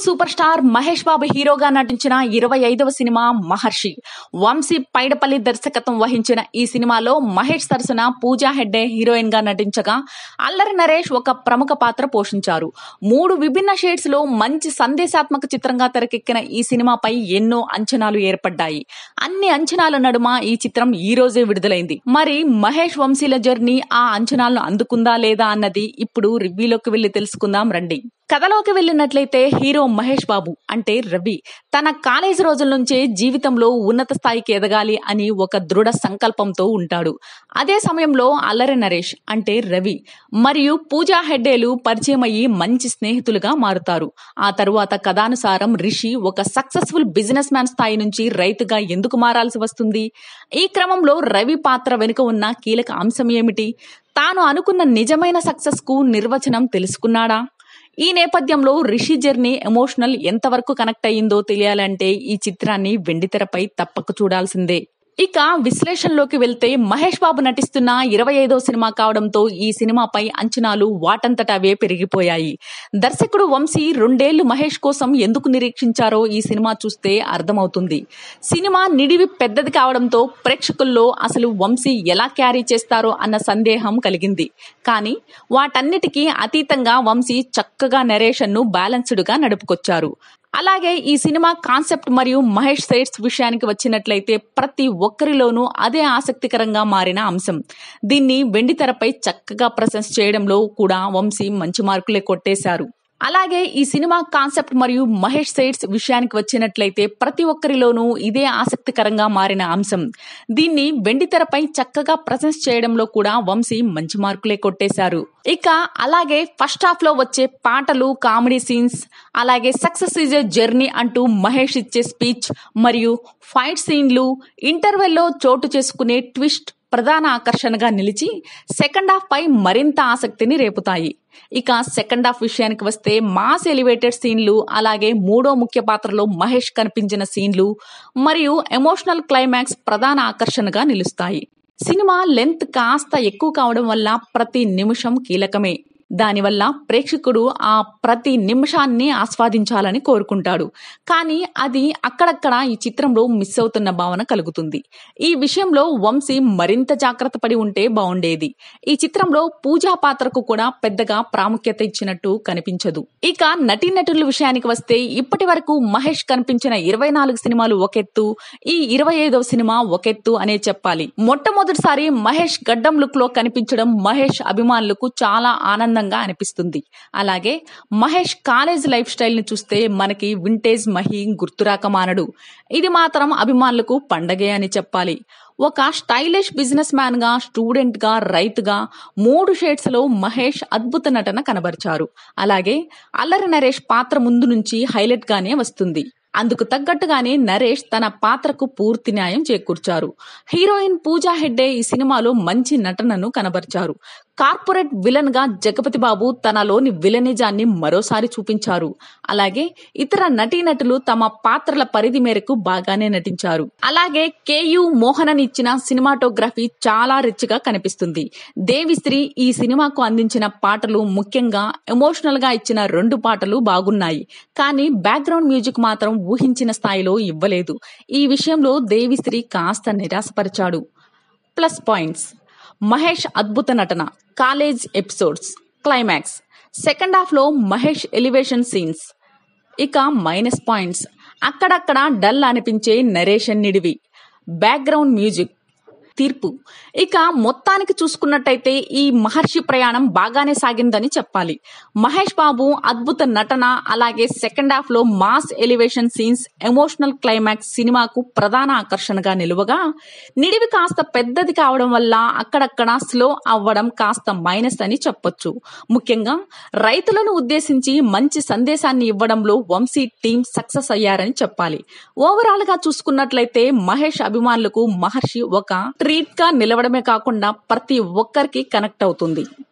super star Mahesh బాబు హీరోగా నటించిన ఇరవై ఐదవ సినిమా మహర్షి వంశీ పైడపల్లి దర్శకత్వం వహించిన ఈ సినిమాలో మహేష్ సరసన పూజా హెగ్డే హీరోయిన్ గా నటించగా అల్లరి నరేష్ ఒక ప్రముఖ పాత్ర పోషించారు మూడు విభిన్న షేడ్స్ లో మంచి సందేశాత్మక చిత్రంగా తెరకెక్కిన ఈ సినిమాపై ఎన్నో అంచనాలు ఏర్పడ్డాయి అన్ని అంచనాల నడుమ ఈ చిత్రం ఈ రోజే విడుదలైంది మరి మహేష్ వంశీల జర్నీ ఆ అంచనాలను అందుకుందా లేదా అన్నది ఇప్పుడు రివ్యూలోకి వెళ్లి తెలుసుకుందాం రండి కథలోకి వెళ్ళినట్లయితే హీరో మహేష్ బాబు అంటే రవి తన కాలేజీ రోజుల నుంచే జీవితంలో ఉన్నత స్థాయికి ఎదగాలి అని ఒక దృఢ సంకల్పంతో ఉంటాడు అదే సమయంలో అల్లరి నరేష్ అంటే రవి మరియు పూజా హెడ్డేలు పరిచయం అయ్యి మంచి స్నేహితులుగా మారుతారు ఆ తరువాత కథానుసారం రిషి ఒక సక్సెస్ఫుల్ బిజినెస్ మ్యాన్ స్థాయి నుంచి రైతుగా ఎందుకు మారాల్సి వస్తుంది ఈ క్రమంలో రవి పాత్ర వెనుక ఉన్న కీలక అంశం ఏమిటి తాను అనుకున్న నిజమైన సక్సెస్ కు నిర్వచనం తెలుసుకున్నాడా ఈ నేపథ్యంలో రిషి జర్నీ ఎమోషనల్ ఎంతవరకు కనెక్ట్ అయ్యిందో తెలియాలంటే ఈ చిత్రాన్ని వెండితెరపై తప్పక చూడాల్సిందే ఇక విశ్లేషణలోకి వెళ్తే మహేష్ బాబు నటిస్తున్న ఇరవై ఐదో సినిమా కావడంతో ఈ సినిమాపై అంచనాలు వాటంతట అవే పెరిగిపోయాయి దర్శకుడు వంశీ రెండేళ్లు మహేష్ కోసం ఎందుకు నిరీక్షించారో ఈ సినిమా చూస్తే అర్థమవుతుంది సినిమా నిడివి పెద్దది కావడంతో ప్రేక్షకుల్లో అసలు వంశీ ఎలా క్యారీ చేస్తారో అన్న సందేహం కలిగింది కానీ వాటన్నిటికీ అతీతంగా వంశీ చక్కగా నెరేషన్ను బ్యాలెన్స్డ్గా నడుపుకొచ్చారు అలాగే ఈ సినిమా కాన్సెప్ట్ మరియు మహేష్ సైట్స్ విషయానికి వచ్చినట్లయితే ప్రతి ఒక్కరిలోనూ అదే ఆసక్తికరంగా మారిన అంశం దీన్ని వెండితెరపై చక్కగా ప్రశంస చేయడంలో కూడా వంశీ మంచి మార్కులే కొట్టేశారు అలాగే ఈ సినిమా కాన్సెప్ట్ మరియు మహేష్ సైట్స్ విషయానికి వచ్చినట్లయితే ప్రతి ఒక్కరిలోనూ ఇదే ఆసక్తికరంగా మారిన అంశం దీన్ని వెండితెరపై చక్కగా ప్రశంస చేయడంలో కూడా వంశీ మంచి మార్కులే కొట్టేశారు ఇక అలాగే ఫస్ట్ హాఫ్ లో వచ్చే పాటలు కామెడీ సీన్స్ అలాగే సక్సెస్ ఈజ్ ఏ జర్నీ అంటూ మహేష్ ఇచ్చే స్పీచ్ మరియు ఫైట్ సీన్లు ఇంటర్వెల్లో చోటు చేసుకునే ట్విస్ట్ ప్రధాన ఆకర్షణగా నిలిచి సెకండ్ హాఫ్ పై మరింత ఆసక్తిని రేపుతాయి ఇక సెకండ్ హాఫ్ విషయానికి వస్తే మాస్ ఎలివేటెడ్ సీన్లు అలాగే మూడో ముఖ్య పాత్రలో మహేష్ కనిపించిన సీన్లు మరియు ఎమోషనల్ క్లైమాక్స్ ప్రధాన ఆకర్షణగా నిలుస్తాయి సినిమా లెంత్ కాస్త ఎక్కువ కావడం వల్ల ప్రతి నిమిషం కీలకమే దానివల్ల ప్రేక్షకుడు ఆ ప్రతి నిమిషాన్ని ఆస్వాదించాలని కోరుకుంటాడు కానీ అది అక్కడక్కడ ఈ చిత్రంలో మిస్ అవుతున్న భావన కలుగుతుంది ఈ విషయంలో వంశీ మరింత జాగ్రత్త పడి ఉంటే బాగుండేది ఈ చిత్రంలో పూజా పాత్రకు కూడా పెద్దగా ప్రాముఖ్యత ఇచ్చినట్టు కనిపించదు ఇక నటీనటుల విషయానికి వస్తే ఇప్పటి వరకు మహేష్ కనిపించిన ఇరవై నాలుగు సినిమాలు ఒకెత్తు ఈ ఇరవై ఐదవ సినిమా ఒకెత్తు అనే చెప్పాలి మొట్టమొదటిసారి మహేష్ గడ్డం లుక్ లో కనిపించడం మహేష్ అభిమానులకు చాలా ఆనందంగా అనిపిస్తుంది అలాగే మహేష్ కాలేజ్ లైఫ్ స్టైల్ ని చూస్తే మనకి వింటేజ్ మహి గుర్తురాక మానడు ఇది మాత్రం అభిమానులకు పండగే అని చెప్పాలి ఒక స్టైలిష్ బిజినెస్ మ్యాన్ గా స్టూడెంట్ గా రైతుగా మూడు షేడ్స్ లో మహేష్ అద్భుత నటన కనబరిచారు అలాగే అల్లరి నరేష్ పాత్ర ముందు నుంచి హైలైట్ గానే వస్తుంది అందుకు తగ్గట్టుగానే నరేష్ తన పాత్రకు పూర్తి న్యాయం చేకూర్చారు హీరోయిన్ పూజా హెగ్డే ఈ సినిమాలో మంచి నటనను కనబరిచారు కార్పొరేట్ విలన్ గా జగపతి బాబు తనలోని విలనిజాన్ని మరోసారి చూపించారు అలాగే ఇతర నటీనటులు తమ పాత్రల పరిధి మేరకు బాగానే నటించారు అలాగే కేయు మోహనన్ ఇచ్చిన సినిమాటోగ్రఫీ చాలా రిచ్ గా కనిపిస్తుంది దేవిశ్రీ ఈ సినిమాకు అందించిన పాటలు ముఖ్యంగా ఎమోషనల్ గా ఇచ్చిన రెండు పాటలు బాగున్నాయి కానీ బ్యాక్గ్రౌండ్ మ్యూజిక్ మాత్రం ఊహించిన స్థాయిలో ఇవ్వలేదు ఈ విషయంలో దేవిశ్రీ కాస్త నిరాశపరిచాడు ప్లస్ పాయింట్స్ మహేష్ అద్భుత నటన కాలేజ్ ఎపిసోడ్స్ క్లైమాక్స్ సెకండ్ హాఫ్లో మహేష్ ఎలివేషన్ సీన్స్ ఇక మైనస్ పాయింట్స్ అక్కడక్కడ డల్ అనిపించే నరేషన్ నిడివి బ్యాక్గ్రౌండ్ మ్యూజిక్ తీర్పు ఇక మొత్తానికి చూసుకున్నట్టయితే ఈ మహర్షి ప్రయాణం బాగానే సాగిందని చెప్పాలి మహేష్ బాబు అద్భుత నటన అలాగే సెకండ్ హాఫ్ లో mass elevation scenes emotional climax సినిమాకు ప్రధాన ఆకర్షణగా నిలువగా నిడివి కాస్త పెద్దది కావడం వల్ల అక్కడక్కడ స్లో అవ్వడం కాస్త మైనస్ అని చెప్పొచ్చు ముఖ్యంగా రైతులను ఉద్దేశించి మంచి సందేశాన్ని ఇవ్వడంలో వంశీ టీం సక్సెస్ అయ్యారని చెప్పాలి ఓవరాల్ గా చూసుకున్నట్లయితే మహేష్ అభిమానులకు మహర్షి ఒక ట్రీట్ గా నిలవడమే కాకుండా ప్రతి ఒక్కరికి కనెక్ట్ అవుతుంది